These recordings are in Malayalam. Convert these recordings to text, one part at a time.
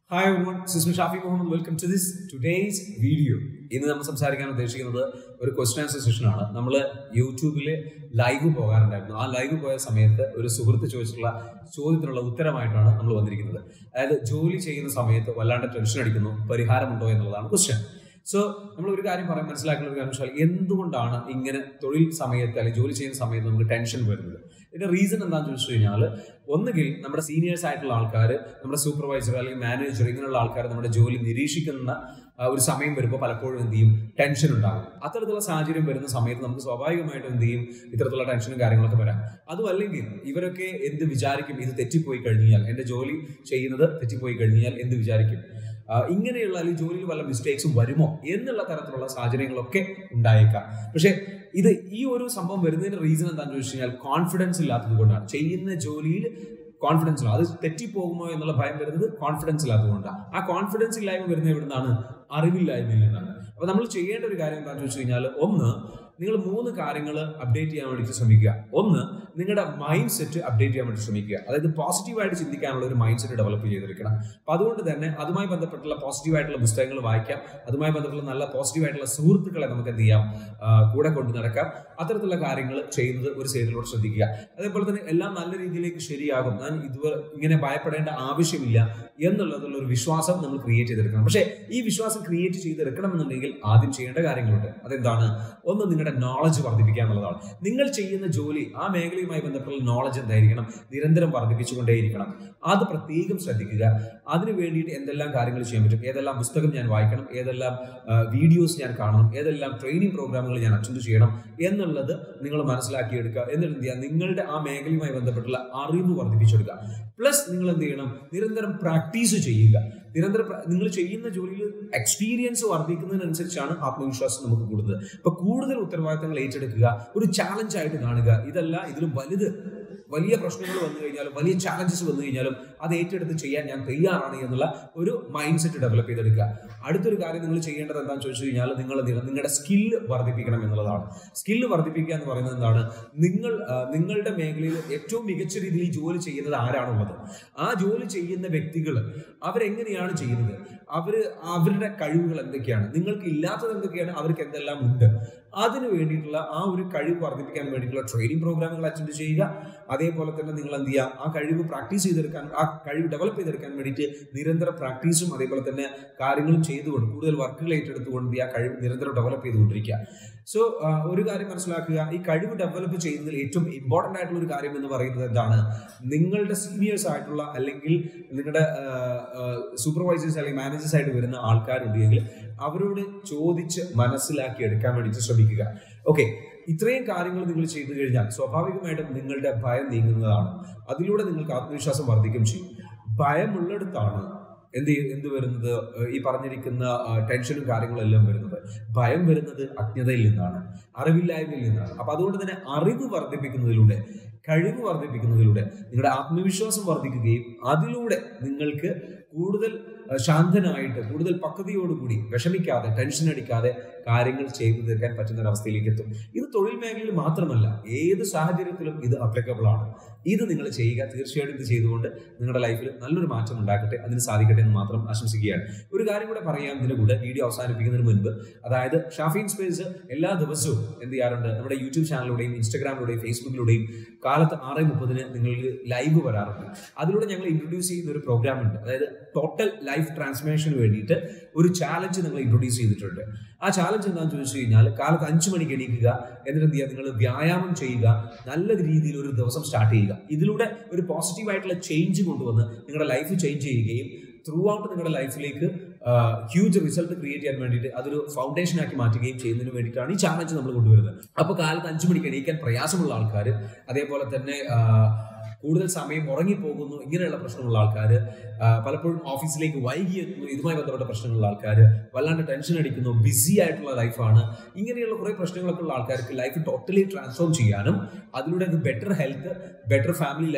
hi everyone, this is me Shafi Muhammad welcome to this today's video ഇന്ന് നമ്മൾ സംസാരിക്കാൻ ഉദ്ദേശിക്കുന്നത് ഒരു ക്വസ്റ്റൻ ആൻസർ സെഷനാണ് നമ്മൾ യൂട്യൂബിൽ ലൈവ് പോകാറുണ്ടായിരുന്നു ആ ലൈവ് പോയ സമയത്ത് ഒരു സുഹൃത്ത് ചോദിച്ചിട്ടുള്ള ചോദ്യത്തിനുള്ള ഉത്തരമായിട്ടാണ് നമ്മൾ വന്നിരിക്കുന്നത് അതായത് ജോലി ചെയ്യുന്ന സമയത്ത് വല്ലാണ്ട് ടെൻഷൻ അടിക്കുന്നു പരിഹാരമുണ്ടോ എന്നുള്ളതാണ് ക്വസ്റ്റ്യൻ സോ നമ്മൾ ഒരു കാര്യം പറയാൻ മനസ്സിലാക്കുന്ന ഒരു കാര്യം വെച്ചാൽ എന്തുകൊണ്ടാണ് ഇങ്ങനെ തൊഴിൽ സമയത്ത് അല്ലെങ്കിൽ ജോലി ചെയ്യുന്ന സമയത്ത് നമുക്ക് ടെൻഷൻ വരുന്നത് ഇതിന്റെ റീസൺ എന്താണെന്ന് ചോദിച്ചു കഴിഞ്ഞാൽ ഒന്നുകിൽ നമ്മുടെ സീനിയേഴ്സ് ആയിട്ടുള്ള ആൾക്കാർ നമ്മുടെ സൂപ്പർവൈസർ അല്ലെങ്കിൽ മാനേജർ ഇങ്ങനെയുള്ള ആൾക്കാർ നമ്മുടെ ജോലി നിരീക്ഷിക്കുന്ന ആ, ഒരു സമയം വരുമ്പോൾ പലപ്പോഴും എന്ത് ചെയ്യും ടെൻഷൻ ഉണ്ടാകും അത്തരത്തിലുള്ള സാഹചര്യം വരുന്ന സമയത്ത് നമുക്ക് സ്വാഭാവികമായിട്ടും എന്ത് ചെയ്യും ഇത്തരത്തിലുള്ള ടെൻഷനും കാര്യങ്ങളൊക്കെ വരാം അതും അല്ലെങ്കിൽ ഇവരൊക്കെ എന്ത് വിചാരിക്കും ഇത് തെറ്റിപ്പോയി കഴിഞ്ഞാൽ എൻ്റെ ജോലി ചെയ്യുന്നത് തെറ്റിപ്പോയി കഴിഞ്ഞാൽ എന്ത് വിചാരിക്കും ആ, ഇങ്ങനെയുള്ള അല്ലെങ്കിൽ ജോലിയിൽ വല്ല മിസ്റ്റേക്സും വരുമോ എന്നുള്ള തരത്തിലുള്ള സാഹചര്യങ്ങളൊക്കെ ഉണ്ടായേക്കാം പക്ഷെ ഇത് ഈ ഒരു സംഭവം വരുന്നതിന്റെ റീസൺ എന്താണെന്ന് ചോദിച്ചു കഴിഞ്ഞാൽ കോൺഫിഡൻസ് ഇല്ലാത്തത് കൊണ്ടാണ് ചെയ്യുന്ന ജോലിയിൽ കോൺഫിഡൻസ് ഇല്ല അത് തെറ്റിപ്പോകുമോ എന്നുള്ള ഭയം വരുന്നത് കോൺഫിഡൻസ് ഇല്ലാത്തതുകൊണ്ടാണ് ആ കോൺഫിഡൻസ് ഇല്ലായ്മ വരുന്നത് എവിടുന്നാണ് അറിവില്ലായ്മയിൽ നിന്നാണ് അപ്പൊ നമ്മൾ ചെയ്യേണ്ട ഒരു കാര്യം എന്താണെന്ന് ചോദിച്ചു കഴിഞ്ഞാൽ ഒന്ന് നിങ്ങൾ മൂന്ന് കാര്യങ്ങൾ അപ്ഡേറ്റ് ചെയ്യാൻ വേണ്ടി ശ്രമിക്കുക ഒന്ന് നിങ്ങളുടെ മൈൻഡ് സെറ്റ് അപ്ഡേറ്റ് ചെയ്യാൻ വേണ്ടി ശ്രമിക്കുക അതായത് പോസിറ്റീവായിട്ട് ചിന്തിക്കാനുള്ള ഒരു മൈൻഡ് സെറ്റ് ഡെവലപ്പ് ചെയ്തെടുക്കണം അപ്പൊ അതുകൊണ്ട് തന്നെ അതുമായി ബന്ധപ്പെട്ടുള്ള പോസിറ്റീവായിട്ടുള്ള പുസ്തകങ്ങൾ വായിക്കാം അതുമായി ബന്ധപ്പെട്ടുള്ള നല്ല പോസിറ്റീവായിട്ടുള്ള സുഹൃത്തുക്കളെ നമുക്ക് എന്ത് ചെയ്യാം ആ, കൂടെ കൊണ്ടു നടക്കാം അത്തരത്തിലുള്ള കാര്യങ്ങൾ ചെയ്യുന്നത് ഒരു സൈഡിലൂടെ ശ്രദ്ധിക്കുക അതേപോലെ തന്നെ എല്ലാം നല്ല രീതിയിലേക്ക് ശരിയാകും ഞാൻ ഇതുവരെ ഇങ്ങനെ ഭയപ്പെടേണ്ട ആവശ്യമില്ല എന്നുള്ളതുള്ള ഒരു വിശ്വാസം നമ്മൾ ക്രിയേറ്റ് ചെയ്തെടുക്കണം പക്ഷേ ഈ വിശ്വാസം ക്രിയേറ്റ് ചെയ്തെടുക്കണം എന്നുണ്ടെങ്കിൽ ആദ്യം ചെയ്യേണ്ട കാര്യങ്ങളുണ്ട് അതെന്താണ് ഒന്ന് നിങ്ങളുടെ നോളജ് വർദ്ധിപ്പിക്കുക എന്നുള്ളതാണ് നിങ്ങൾ ചെയ്യുന്ന ജോലി ആ മേഖലയുമായി ബന്ധപ്പെട്ടുള്ള നോളജ് എന്തായിരിക്കണം നിരന്തരം വർദ്ധിപ്പിച്ചുകൊണ്ടേയിരിക്കണം അത് പ്രത്യേകം ശ്രദ്ധിക്കുക അതിന് വേണ്ടിയിട്ട് എന്തെല്ലാം കാര്യങ്ങൾ ചെയ്യാൻ പറ്റും ഏതെല്ലാം പുസ്തകം ഞാൻ വായിക്കണം ഏതെല്ലാം വീഡിയോസ് ഞാൻ കാണണം ഏതെല്ലാം ട്രെയിനിങ് പ്രോഗ്രാമുകൾ ഞാൻ അറ്റൻഡ് ചെയ്യണം എന്നുള്ളത് നിങ്ങൾ മനസ്സിലാക്കിയെടുക്കുക എന്നിട്ട് എന്ത് ചെയ്യുക നിങ്ങളുടെ ആ മേഖലയുമായി ബന്ധപ്പെട്ടുള്ള അറിവ് വർദ്ധിപ്പിച്ചെടുക്കുക പ്ലസ് നിങ്ങൾ എന്ത് ചെയ്യണം നിരന്തരം പ്രാക്ടീസ് ചെയ്യുക നിരന്തരം പ്ര- നിങ്ങൾ ചെയ്യുന്ന ജോലിയിൽ എക്സ്പീരിയൻസ് വർദ്ധിക്കുന്നതിനനുസരിച്ചാണ് ആത്മവിശ്വാസം നമുക്ക് കൂടുന്നത് അപ്പൊ കൂടുതൽ ഉത്തരവാദിത്തങ്ങൾ ഏറ്റെടുക്കുക ഒരു ചാലഞ്ച് ആയിട്ട് കാണുക ഇതല്ല ഇതിലും വലുത് വലിയ പ്രശ്നങ്ങൾ വന്നു കഴിഞ്ഞാലും വലിയ ചാലഞ്ചസ് വന്നു കഴിഞ്ഞാലും അത് ഏറ്റെടുത്ത് ചെയ്യാൻ ഞാൻ തയ്യാറാണ് എന്നുള്ള ഒരു മൈൻഡ് സെറ്റ് ഡെവലപ്പ് ചെയ്തെടുക്കുക അടുത്തൊരു കാര്യം നിങ്ങൾ ചെയ്യേണ്ടത് എന്താണെന്ന് ചോദിച്ചു കഴിഞ്ഞാൽ നിങ്ങൾ എന്ത് ചെയ്യണം നിങ്ങളുടെ സ്കില്ല് വർദ്ധിപ്പിക്കണം എന്നുള്ളതാണ് സ്കില്ല് വർദ്ധിപ്പിക്കുക എന്ന് പറയുന്നത് എന്താണ് നിങ്ങൾ ആ, നിങ്ങളുടെ മേഖലയിൽ ഏറ്റവും മികച്ച രീതിയിൽ ജോലി ചെയ്യുന്നത് ആരാണുള്ളത് ആ ജോലി ചെയ്യുന്ന വ്യക്തികൾ അവരെങ്ങനെയാണ് ചെയ്യുന്നത് അവര് അവരുടെ കഴിവുകൾ എന്തൊക്കെയാണ് നിങ്ങൾക്ക് ഇല്ലാത്തത് എന്തൊക്കെയാണ് അവർക്ക് എന്തെല്ലാം ഉണ്ട് അതിന് വേണ്ടിയിട്ടുള്ള ആ ഒരു കഴിവ് വർദ്ധിപ്പിക്കാൻ വേണ്ടിയിട്ടുള്ള ട്രെയിനിങ് പ്രോഗ്രാമുകൾ അറ്റൻഡ് ചെയ്യുക അതേപോലെ തന്നെ നിങ്ങൾ എന്ത് ചെയ്യുക ആ കഴിവ് പ്രാക്ടീസ് ചെയ്തെടുക്കാൻ ആ കഴിവ് ഡെവലപ്പ് ചെയ്തെടുക്കാൻ വേണ്ടിയിട്ട് നിരന്തര പ്രാക്ടീസും അതേപോലെ തന്നെ കാര്യങ്ങളും ചെയ്തുകൊണ്ട് കൂടുതൽ വർക്കുകൾ ഏറ്റെടുത്തുകൊണ്ട് ഈ ആ കഴിവ് നിരന്തരം ഡെവലപ്പ് ചെയ്തുകൊണ്ടിരിക്കുക സോ ഒരു കാര്യം മനസ്സിലാക്കുക ഈ കഴിവ് ഡെവലപ്പ് ചെയ്യുന്നതിൽ ഏറ്റവും ഇമ്പോർട്ടൻ്റ് ആയിട്ടുള്ള ഒരു കാര്യം എന്ന് പറയുന്നത് എന്താണ് നിങ്ങളുടെ സീനിയേഴ്സ് ആയിട്ടുള്ള അല്ലെങ്കിൽ നിങ്ങളുടെ സൂപ്പർവൈസേഴ്സ് അല്ലെങ്കിൽ മാനേജേഴ്സ് ആയിട്ട് വരുന്ന ആൾക്കാരുണ്ടെങ്കിൽ അവരോട് ചോദിച്ച് മനസ്സിലാക്കി എടുക്കാൻ വേണ്ടിയിട്ട് ശ്രമിക്കുക ഓക്കെ ഇത്രയും കാര്യങ്ങൾ നിങ്ങൾ ചെയ്തു കഴിഞ്ഞാൽ സ്വാഭാവികമായിട്ടും നിങ്ങളുടെ ഭയം നീങ്ങുന്നതാണ് അതിലൂടെ നിങ്ങൾക്ക് ആത്മവിശ്വാസം വർദ്ധിക്കും ചെയ്യും ഭയമുള്ളിടത്താണ് എന്ത് ചെയ്യ- എന്ത് വരുന്നത് ഏഹ് ഈ പറഞ്ഞിരിക്കുന്ന ആ, ടെൻഷനും കാര്യങ്ങളും എല്ലാം വരുന്നത് ഭയം വരുന്നത് അജ്ഞതയിൽ നിന്നാണ് അറിവില്ലായ്മയിൽ നിന്നാണ് അപ്പൊ അതുകൊണ്ട് തന്നെ അറിവ് വർദ്ധിപ്പിക്കുന്നതിലൂടെ കഴിവ് വർദ്ധിപ്പിക്കുന്നതിലൂടെ നിങ്ങളുടെ ആത്മവിശ്വാസം വർദ്ധിക്കുകയും അതിലൂടെ നിങ്ങൾക്ക് കൂടുതൽ ആ, ശാന്തനായിട്ട് കൂടുതൽ പക്വതയോടുകൂടി വിഷമിക്കാതെ ടെൻഷൻ അടിക്കാതെ കാര്യങ്ങൾ ചെയ്തു തീർക്കാൻ പറ്റുന്ന ഒരു അവസ്ഥയിലേക്ക് എത്തും ഇത് തൊഴിൽ മേഖലയിൽ മാത്രമല്ല ഏത് സാഹചര്യത്തിലും ഇത് അപ്ലിക്കബിൾ ആണ് ഇത് നിങ്ങൾ ചെയ്യുക തീർച്ചയായിട്ടും ഇത് ചെയ്തുകൊണ്ട് നിങ്ങളുടെ ലൈഫിൽ നല്ലൊരു മാറ്റം ഉണ്ടാക്കട്ടെ അതിന് സാധിക്കട്ടെ എന്ന് മാത്രം ആശംസിക്കുകയാണ് ഒരു കാര്യം കൂടെ പറയാം ഇതിന്റെ കൂടെ വീഡിയോ അവസാനിപ്പിക്കുന്നതിന് മുൻപ് അതായത് ഷാഫീൻ സ്പേസ് എല്ലാ ദിവസവും എന്ത് ചെയ്യാറുണ്ട് നമ്മുടെ യൂട്യൂബ് ചാനലിലൂടെയും ഇൻസ്റ്റാഗ്രാമിലൂടെയും ഫേസ്ബുക്കിലൂടെയും കാലത്ത് ആറ് മുപ്പതിന് നിങ്ങൾക്ക് ലൈവ് വരാറുണ്ട് അതിലൂടെ ഞങ്ങൾ ഇൻട്രൊഡ്യൂസ് ചെയ്യുന്ന ഒരു പ്രോഗ്രാം ഉണ്ട് അതായത് ടോട്ടൽ ലൈഫ് ട്രാൻസ്ഫർമേഷന് വേണ്ടിയിട്ട് ഒരു ചാലഞ്ച് നിങ്ങൾ ഇൻട്രൊഡ്യൂസ് ചെയ്തിട്ടുണ്ട് ആ ചാലഞ്ച് എന്താണെന്ന് ചോദിച്ചു കഴിഞ്ഞാൽ കാലത്ത് അഞ്ച് മണിക്ക് എണീക്കുക എന്നിട്ട് എന്ത് ചെയ്യുക നിങ്ങൾ വ്യായാമം ചെയ്യുക നല്ല രീതിയിൽ ഒരു ദിവസം സ്റ്റാർട്ട് ചെയ്യുക ഇതിലൂടെ ഒരു പോസിറ്റീവ് ആയിട്ടുള്ള ചേഞ്ച് കൊണ്ടുവന്ന് നിങ്ങളുടെ ലൈഫ് ചേഞ്ച് ചെയ്യുകയും ത്രൂ ഔട്ട് നിങ്ങളുടെ ലൈഫിലേക്ക് ഹ്യൂജ് റിസൾട്ട് ക്രിയേറ്റ് ചെയ്യാൻ വേണ്ടിയിട്ട് അതൊരു ഫൗണ്ടേഷൻ ആക്കി മാറ്റുകയും ചെയ്യുന്നതിന് വേണ്ടിയിട്ടാണ് ഈ ചാലഞ്ച് നമ്മൾ കൊണ്ടുവരുന്നത് അപ്പോൾ കാലത്ത് അഞ്ച് മണിക്ക് എണീക്കാൻ പ്രയാസമുള്ള ആൾക്കാർ അതേപോലെ തന്നെ ആ, കൂടുതൽ സമയം ഉറങ്ങിപ്പോകുന്നു ഇങ്ങനെയുള്ള പ്രശ്നമുള്ള ആൾക്കാർ പലപ്പോഴും ഓഫീസിലേക്ക് വൈകി എത്തുന്നു ഇതുമായി ബന്ധപ്പെട്ട പ്രശ്നങ്ങളുള്ള ആൾക്കാർ വല്ലാണ്ട് ടെൻഷൻ അടിക്കുന്നു ബിസി ആയിട്ടുള്ള ലൈഫാണ് ഇങ്ങനെയുള്ള കുറേ പ്രശ്നങ്ങളൊക്കെ ഉള്ള ആൾക്കാർക്ക് ലൈഫ് ടോട്ടലി ട്രാൻസ്ഫോം ചെയ്യാനും അതിലൂടെ better health better family life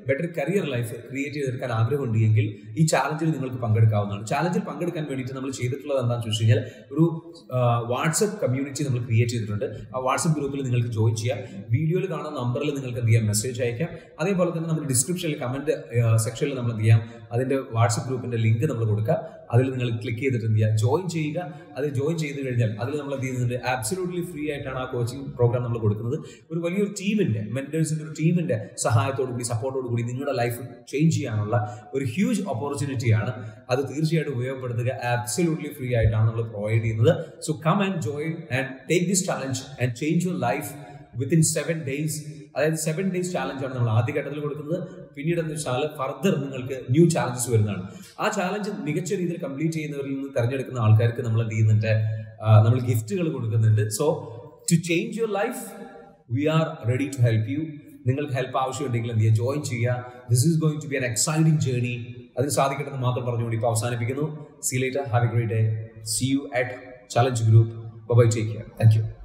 better career life create ചെയ്തെടുക്കാൻ ആഗ്രഹമുണ്ട് എങ്കിൽ ഈ ചാലഞ്ചിൽ നിങ്ങൾക്ക് പങ്കെടുക്കാവുന്നതാണ് ചാലഞ്ചിൽ പങ്കെടുക്കാൻ വേണ്ടിയിട്ട് നമ്മൾ ചെയ്തിട്ടുള്ളത് എന്താണെന്ന് ചോദിച്ചു കഴിഞ്ഞാൽ ഒരു വാട്സപ്പ് കമ്മ്യൂണിറ്റി നമ്മൾ ക്രിയേറ്റ് ചെയ്തിട്ടുണ്ട് ആ വാട്സപ്പ് ഗ്രൂപ്പിൽ നിങ്ങൾക്ക് ജോയിൻ ചെയ്യാം വീഡിയോയിൽ കാണുന്ന നമ്പറിൽ നിങ്ങൾക്ക് എന്ത് ചെയ്യാം മെസ്സേജ് അയക്കാം അതേപോലെ തന്നെ നമ്മുടെ ഡിസ്ക്രിപ്ഷനിൽ കമന്റ് സെക്ഷനിൽ നമ്മൾ എന്ത് ചെയ്യാം അതിന്റെ വാട്സപ്പ് ഗ്രൂപ്പിന്റെ ലിങ്ക് നമ്മൾ കൊടുക്കുക അതിൽ നിങ്ങൾ ക്ലിക്ക് ചെയ്തിട്ട് എന്ത് ചെയ്യുക ജോയിൻ ചെയ്യുക അത് ജോയിൻ ചെയ്ത് കഴിഞ്ഞാൽ അതിൽ നമ്മൾ എന്ത് ചെയ്യുന്നുണ്ട് ആബ്സലൂട്ട്ലി ഫ്രീ ആയിട്ടാണ് ആ കോച്ചിങ് പ്രോഗ്രാം നമ്മൾ കൊടുക്കുന്നത് ഒരു വലിയൊരു ടീമിന്റെ മെന്റേഴ്സിന്റെ ഒരു ടീമിന്റെ സഹായത്തോടു കൂടി സപ്പോർട്ടോടു കൂടി നിങ്ങളുടെ ലൈഫ് ചേഞ്ച് ചെയ്യാനുള്ള ഒരു ഹ്യൂജ് ഓപ്പർച്യൂണിറ്റിയാണ് അത് തീർച്ചയായിട്ടും ഉപയോഗപ്പെടുത്തുക ആബ്സലൂട്ട്ലി ഫ്രീ ആയിട്ടാണ് നമ്മൾ പ്രൊവൈഡ് ചെയ്യുന്നത് so come and join and take this challenge and change your life within seven days അതായത് സെവൻ ഡേയ്സ് ചാലഞ്ചാണ് നമ്മൾ ആദ്യ ഘട്ടത്തിൽ കൊടുക്കുന്നത് പിന്നീട് എന്ന് വെച്ചാൽ ഫർദർ നിങ്ങൾക്ക് ന്യൂ ചാലഞ്ചസ് വരുന്നതാണ് ആ ചാലഞ്ച് മികച്ച രീതിയിൽ കംപ്ലീറ്റ് ചെയ്യുന്നവരിൽ നിന്ന് തിരഞ്ഞെടുക്കുന്ന ആൾക്കാർക്ക് നമ്മൾ എന്ത് ചെയ്യുന്നുണ്ട് നമ്മൾ ഗിഫ്റ്റുകൾ കൊടുക്കുന്നുണ്ട് so to change your life we are ready to help you നിങ്ങൾക്ക് ഹെൽപ്പ് ആവശ്യമുണ്ടെങ്കിൽ എന്ത് ചെയ്യുക ജോയിൻ ചെയ്യുക this is going to be an exciting journey അതിന് സാധിക്കട്ടെ എന്ന് മാത്രം പറഞ്ഞുകൊണ്ട് ഇപ്പോൾ അവസാനിപ്പിക്കുന്നു see later have a great day see you at challenge group bye take care thank U